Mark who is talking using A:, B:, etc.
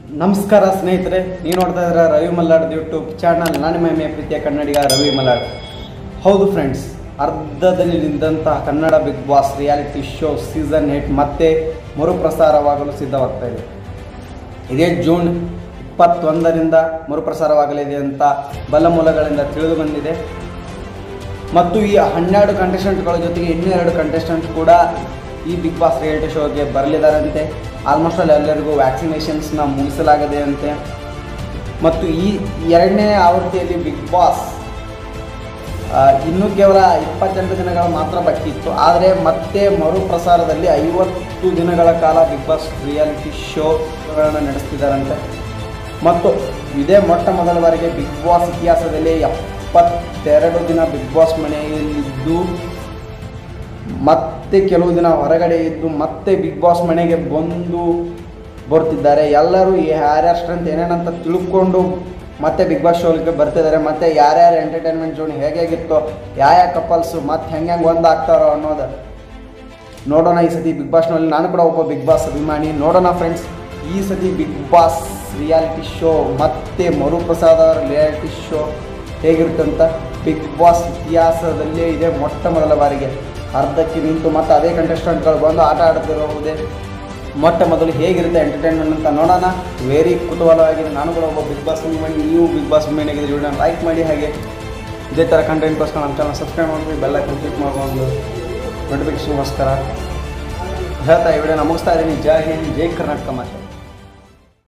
A: ನಮಸ್ಕಾರ ಸ್ನೇಹಿತರೆ ನೀವು ನೋಡ್ತಾ ಇದ್ದೀರಾ ರವಿ ಮಲ್ಲಾಡ್ ಯೂಟ್ಯೂಬ್ ಚಾನಲ್ ನಾನು ನಿಮ್ಮ ಹೆಮ್ಮೆಯ ಪ್ರೀತಿಯ ಕನ್ನಡಿಗ ರವಿ ಮಲ್ಲಾಡ್ ಹೌದು ಫ್ರೆಂಡ್ಸ್ ಅರ್ಧದಲ್ಲಿ ನಿಂತಹ Kannada Bigg Boss reality show season eight ಮತ್ತೆ ಮರುಪ್ರಸಾರವಾಗಲು ಸಿದ್ಧವಾಗ್ತಾ ಇದೆ ಇದೇ ಜೂನ್ ಇಪ್ಪತ್ತೊಂದರಿಂದ ಮರುಪ್ರಸಾರವಾಗಲಿದೆ ಅಂತ ಬಲ ಮೂಲಗಳಿಂದ ತಿಳಿದು ಬಂದಿದೆ ಮತ್ತು ಈ ಹನ್ನೆರಡು ಕಂಟೆಸ್ಟೆಂಟ್ಗಳ ಜೊತೆಗೆ ಇನ್ನೂ ಎರಡು ಕಂಟೆಸ್ಟೆಂಟ್ ಕೂಡ ಈ ಬಿಗ್ ಬಾಸ್ ರಿಯಾಲಿಟಿ ಶೋಗೆ ಬರಲಿದ್ದಾರಂತೆ ಆಲ್ಮೋಸ್ಟ್ ಅಲ್ಲಿ ಎಲ್ಲರಿಗೂ ವ್ಯಾಕ್ಸಿನೇಷನ್ಸ್ನ ಮುಗಿಸಲಾಗಿದೆ ಅಂತೆ ಮತ್ತು ಈ ಎರಡನೇ ಆವೃತ್ತಿಯಲ್ಲಿ ಬಿಗ್ ಬಾಸ್ ಆ, ಇನ್ನೂ ಕೇವಲ ಇಪ್ಪತ್ತೆಂಟು ದಿನಗಳು ಮಾತ್ರ ಬಾಕಿ ಇತ್ತು ಆದರೆ ಮತ್ತೆ ಮರುಪ್ರಸಾರದಲ್ಲಿ ಐವತ್ತು ದಿನಗಳ ಕಾಲ ಬಿಗ್ ಬಾಸ್ ರಿಯಾಲಿಟಿ ಶೋಗಳನ್ನು ನಡೆಸ್ತಿದ್ದಾರಂತೆ ಮತ್ತು ಇದೇ ಮೊಟ್ಟ ಮೊದಲ ಬಾರಿಗೆ ಬಿಗ್ ಬಾಸ್ ಇತಿಹಾಸದಲ್ಲಿ ಎಪ್ಪತ್ತೆರಡು ದಿನ ಬಿಗ್ ಬಾಸ್ ಮನೆಯಲ್ಲಿದ್ದು ಮತ್ತೆ ಕೆಲವು ದಿನ ಹೊರಗಡೆ ಇದ್ದು ಮತ್ತೆ ಬಿಗ್ ಬಾಸ್ ಮನೆಗೆ ಬಂದು ಬರ್ತಿದ್ದಾರೆ ಎಲ್ಲರೂ ಯಾರ್ಯಾರ ಸ್ಟ್ರೆಂತ್ ಏನೇನಂತ ತಿಳ್ಕೊಂಡು ಮತ್ತೆ ಬಿಗ್ ಬಾಸ್ ಶೋಗೆ ಬರ್ತಿದ್ದಾರೆ ಮತ್ತೆ ಯಾರ್ಯಾರ ಎಂಟರ್ಟೈನ್ಮೆಂಟ್ ಜೋನ್ ಹೇಗಿತ್ತೋ ಯಾವ ಯಾವ ಕಪಲ್ಸು ಮತ್ತೆ ಹೆಂಗೆ ಹೆಂಗೆ ಒಂದು ಆಗ್ತಾರೋ ಅನ್ನೋದು ನೋಡೋಣ ಈ ಸತಿ ಬಿಗ್ ಬಾಸ್ನಲ್ಲಿ ನಾನು ಕೂಡ ಒಬ್ಬ ಬಿಗ್ ಬಾಸ್ ಅಭಿಮಾನಿ ನೋಡೋಣ ಫ್ರೆಂಡ್ಸ್ ಈ ಸತಿ ಬಿಗ್ ಬಾಸ್ ರಿಯಾಲಿಟಿ ಶೋ ಮತ್ತೆ ಮರುಪ್ರಸಾದ ರಿಯಾಲಿಟಿ ಶೋ ಹೇಗಿರುತ್ತಂತ ಬಿಗ್ ಬಾಸ್ ಇತಿಹಾಸದಲ್ಲೇ ಇದೆ ಮೊಟ್ಟ ಮೊದಲ ಬಾರಿಗೆ ಅರ್ಧಕ್ಕೆ ನಿಂತು ಮತ್ತೆ ಅದೇ ಕಂಟೆಸ್ಟೆಂಟ್ಗಳು ಬಂದು ಆಟ ಆಡ್ತಿರೋದೇ ಮೊಟ್ಟ ಮೊದಲು ಹೇಗಿರುತ್ತೆ ಎಂಟರ್ಟೈನ್ಮೆಂಟ್ ಅಂತ ನೋಡೋಣ ವೆರಿ ಕುತೂಹಲವಾಗಿದೆ ನಾನು ಕೂಡ ಒಬ್ಬ ಬಿಗ್ ಬಾಸ್ ಅಭಿಮಾನಿ ನೀವು ಬಿಗ್ ಬಾಸ್ ಅಭಿಮಾನಿಯಾಗಿದ್ದರೆ ವಿಡಿಯೋನ ಲೈಕ್ ಮಾಡಿ ಹಾಗೆ ಇದೇ ಥರ ಕಂಟೆಂಟ್ಗೋಸ್ಕರ ನಮ್ಮ ಚಾನಲ್ ಸಬ್ಸ್ಕ್ರೈಬ್ ಮಾಡಿ ಬೆಲ್ಲ ಕ್ಲಿಕ್ ಮಾಡ್ಕೊಂಡು ನೋಟಿಫಿಕೇಶನ್ಗೋಸ್ಕರ ಹೇಳ್ತಾ ಈ ವಿಡಿಯೋನ ಮುಗಿಸ್ತಾ ಇದ್ದೀನಿ ಜೈ ಹಿಂದ್ ಜೈ ಕರ್ನಾಟಕ ಮಾತ್ರ